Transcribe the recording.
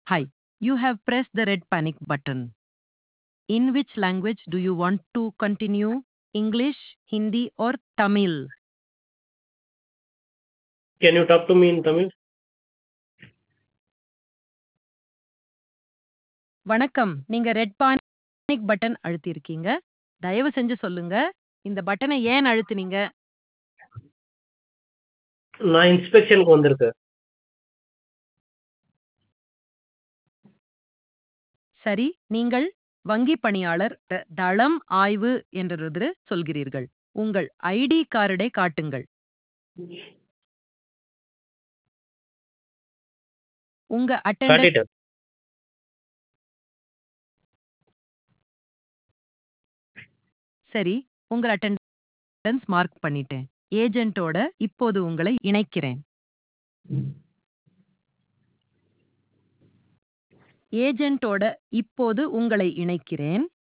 Hi, you have pressed the red panic button. In which language do you want to continue? English, Hindi, or Tamil? Can you talk to me in Tamil? வணக்கம் நீங்க red panic button அழுத்தியிருக்கீங்க தயவு செஞ்சு சொல்லுங்க இந்த பட்டனை ஏன் அழுத்துனீங்க நான் இன்ஸ்பெக்ஷனுக்கு வந்திருக்கேன் சரி நீங்கள் வங்கி பணியாளர் த- தளம் ஆய்வு என்றது சொல்கிறீர்கள் உங்கள் ஐடி கார்டை காட்டுங்கள் உங்க அட்டெண்டன்ஸ் காட்டிட்டேன் சரி உங்கள் அட்டெண்டன்ஸ் மார்க் பண்ணிட்டேன் ஏஜென்ட்டோட இப்போது உங்களை இணைக்கிறேன் ஏஜென்ட்டோட இப்போது உங்களை இணைக்கிறேன்